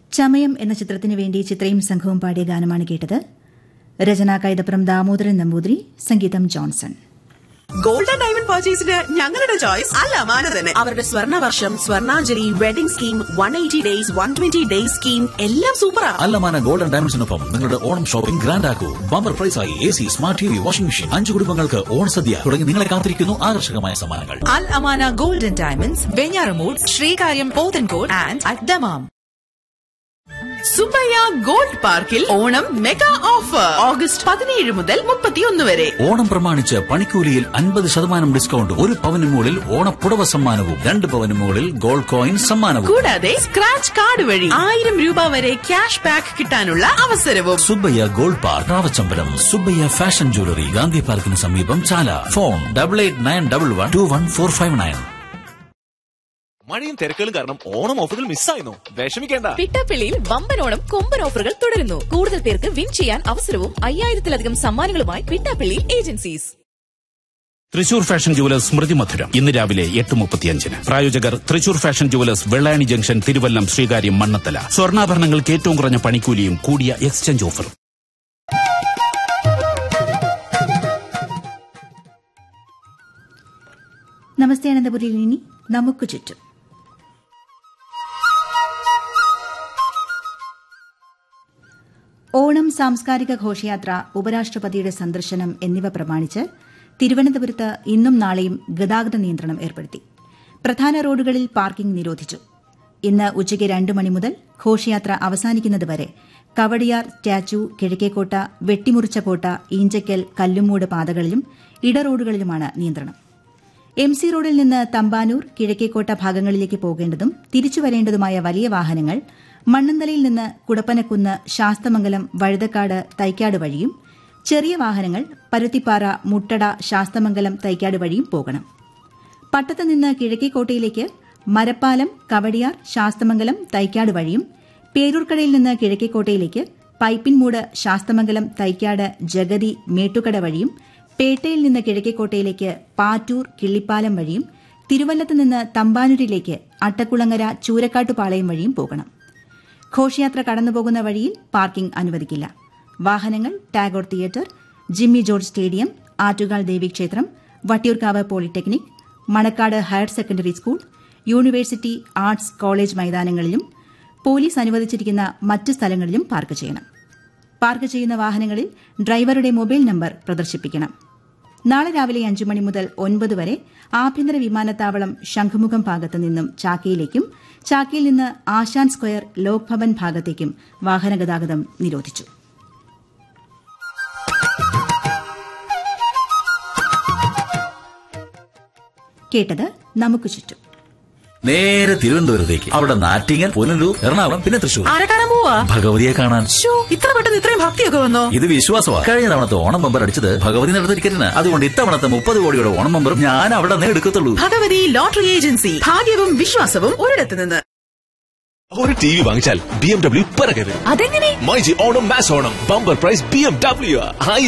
ചമയം എന്ന ചിത്രത്തിനു വേണ്ടി ചിത്രയും സംഘവും പാടിയ ഗാനമാണ് കേട്ടത് രചന കൈതപ്രം ദാമോദരൻ നമ്പൂതിരി സംഗീതം ജോൺസൺ ഗോൾഡ് ആൻഡ് ഡയമണ്ട് പർച്ചേസിന് ഞങ്ങളുടെ ചോയ്സ് അല്ല മാന തന്നെ അവരുടെ സ്വർണ്ണ വർഷം Swarnanjali wedding scheme one eighty days one twenty days scheme എല്ലാം സൂപ്പറാ അല്ലമാന ഗോൾഡൻ ഡയമണ്ട്സിനൊപ്പം നിങ്ങളുടെ ഓണം ഷോപ്പിംഗ് ഗ്രാൻഡ് ആക്കൂ ബമ്പർ പ്രൈസായി A C smart T V washing machine അഞ്ചു കുടുംബങ്ങൾക്ക് ഓണസദ്യ തുടങ്ങി നിങ്ങളെ കാത്തിരിക്കുന്നു ആകർഷകമായ സമ്മാനങ്ങൾ Al Amana Golden Diamonds, Venyaramud, Srikariyam Pothencourt and at Damam. Subbaiah gold പാർക്കിൽ ഓണം മെഗാ ഓഫർ ഓഗസ്റ്റ് പതിനേഴ് മുതൽ മുപ്പത്തിയൊന്ന് വരെ ഓണം പ്രമാണിച്ച് പണിക്കൂലിയിൽ അൻപത് ശതമാനം ഡിസ്കൗണ്ട് ഒരു പവന് മുകളിൽ ഓണപ്പുടവ സമ്മാനവും രണ്ട് പവന് മുകളിൽ ഗോൾഡ് കോയിൻ സമ്മാനവും കൂടാതെ സ്ക്രാച്ച് കാർഡ് വഴി ആയിരം രൂപ വരെ ക്യാഷ് ബാക്ക് കിട്ടാനുള്ള അവസരവും സുബ്ബയ്യ ഗോൾഡ് പാർക്ക് റാവച്ചമ്പലം സുബ്ബയ്യ ഫാഷൻ ജ്വല്ലറി ഗാന്ധി പാർക്കിന് സമീപം Chala phone double eight nine double one two one four five nine മഴയും തിരക്കുകളും കാരണം ഓണം ഓഫറുകൾ മിസ്സായിരുന്നു വിഷമിക്കേണ്ട പിട്ടാപ്പിള്ളിയിൽ വമ്പനോണം കൊമ്പൻ ഓഫറുകൾ തുടരുന്നു കൂടുതൽ പേർക്ക് വിൻ ചെയ്യാൻ അവസരവും അയ്യായിരത്തിലധികം സമ്മാനങ്ങളുമായി Pittappillil agencies Thrissur fashion jewellers സ്മൃതി മധുരം ഇന്ന് രാവിലെ എട്ട് മുപ്പത്തിയഞ്ചിന് പ്രായോജകർ Thrissur fashion jewellers Vellani junction Thiruvallam Sreekaryam Mannanthala സ്വർണ്ണാഭരണങ്ങൾക്ക് ഏറ്റവും കുറഞ്ഞ പണിക്കൂലിയും കൂടിയ എക്സ്ചേഞ്ച് ഓഫറും നമസ്തേ അനന്തപുരിയിൽ ഇനി നമുക്ക് ചുറ്റും ഓണം സാംസ്കാരിക ഘോഷയാത്ര ഉപരാഷ്ട്രപതിയുടെ സന്ദർശനം എന്നിവ പ്രമാണിച്ച് തിരുവനന്തപുരത്ത് ഇന്നും നാളെയും ഗതാഗത നിയന്ത്രണം ഏർപ്പെടുത്തി പ്രധാന റോഡുകളിൽ പാർക്കിംഗ് നിരോധിച്ചു ഇന്ന് ഉച്ചയ്ക്ക് രണ്ട് മണി മുതൽ ഘോഷയാത്ര അവസാനിക്കുന്നതുവരെ കവടിയാർ സ്റ്റാച്യു കിഴക്കേക്കോട്ട വെട്ടിമുറിച്ച കോട്ട ഈഞ്ചക്കൽ കല്ലുമൂട് പാതകളിലും ഇടറോഡുകളിലുമാണ് നിയന്ത്രണം എം സി റോഡിൽ നിന്ന് തമ്പാനൂർ കിഴക്കേക്കോട്ട ഭാഗങ്ങളിലേക്ക് പോകേണ്ടതും തിരിച്ചു വരേണ്ടതുമായ വലിയ വാഹനങ്ങൾ മണ്ണന്തലയിൽ നിന്ന് കുടപ്പനക്കുന്ന് ശാസ്തമംഗലം വഴുതക്കാട് തൈക്കാട് വഴിയും ചെറിയ വാഹനങ്ങൾ പരുത്തിപ്പാറ മുട്ടട ശാസ്തമംഗലം തൈക്കാട് വഴിയും പോകണം പട്ടത്ത് നിന്ന് കിഴക്കേക്കോട്ടയിലേക്ക് മരപ്പാലം കവടിയാർ ശാസ്തമംഗലം തൈക്കാട് വഴിയും പേരൂർക്കടയിൽ നിന്ന് കിഴക്കേക്കോട്ടയിലേക്ക് പൈപ്പിൻമൂട് ശാസ്തമംഗലം തൈക്കാട് ജഗതി മേട്ടുകട വഴിയും പേട്ടയിൽ നിന്ന് കിഴക്കേക്കോട്ടയിലേക്ക് പാറ്റൂർ കിള്ളിപ്പാലം വഴിയും തിരുവല്ലത്ത് നിന്ന് തമ്പാനൂരിലേക്ക് അട്ടക്കുളങ്ങര ചൂരക്കാട്ടുപാളയം വഴിയും പോകണം ഘോഷയാത്ര കടന്നുപോകുന്ന വഴിയിൽ പാർക്കിംഗ് അനുവദിക്കില്ല വാഹനങ്ങൾ ടാഗോർ തിയേറ്റർ ജിമ്മി ജോർജ് സ്റ്റേഡിയം ആറ്റുകാൽ ദേവീക്ഷേത്രം Vattiyoorkavu polytechnic Manacaud higher secondary school university arts college മൈതാനങ്ങളിലും പോലീസ് അനുവദിച്ചിരിക്കുന്ന മറ്റ് സ്ഥലങ്ങളിലും പാർക്ക് ചെയ്യണം പാർക്ക് ചെയ്യുന്ന വാഹനങ്ങളിൽ ഡ്രൈവറുടെ മൊബൈൽ നമ്പർ പ്രദർശിപ്പിക്കണം നാളെ രാവിലെ അഞ്ചു മണി മുതൽ ഒൻപത് വരെ ആഭ്യന്തര വിമാനത്താവളം ശംഖുമുഖം ഭാഗത്ത് നിന്നും ചാക്കയിലേക്കും ചാക്കയിൽ നിന്ന് ആശാൻ സ്ക്വയർ ലോക് ഭവൻ ഭാഗത്തേക്കും വാഹനഗതാഗതം നിരോധിച്ചു കേട്ടത് നമുക്ക് ചുറ്റും നേരെ തിരുവനന്തപുരത്തേക്ക് അവിടെ നാറ്റിങ്ങൽ പുനലൂർ എറണാകുളം പിന്നെ തൃശൂർ ആരെ കാണാൻ പോവാ ഭഗവതിയെ കാണാൻ ശ്ശോ, ഇത്ര പെട്ടെന്ന് ഇത്രയും ഭക്തിയൊക്കെ വന്നോ ഇത് വിശ്വാസമാണ് കഴിഞ്ഞ തവണത്തെ ഓണം ബമ്പർ അടിച്ചത് ഭഗവതി നടത്ത ടിക്കറ്റിന് അതുകൊണ്ട് ഇത്തവണത്തെ മുപ്പത് കോടിയുടെ ഓണം ബമ്പറും ഞാൻ അവിടെ നിന്ന് എടുക്കത്തുള്ളൂ ഭഗവതി ലോട്ടറി ഏജൻസി ഭാഗ്യവും വിശ്വാസവും ഒരിടത്ത് നിന്ന് ഒരു ടി വി വാങ്ങിച്ചാൽ ബി എം ഡബ്ല്യു പിറകരുത് അതെങ്ങനെ myG Onam mass Onam bumper prize B M W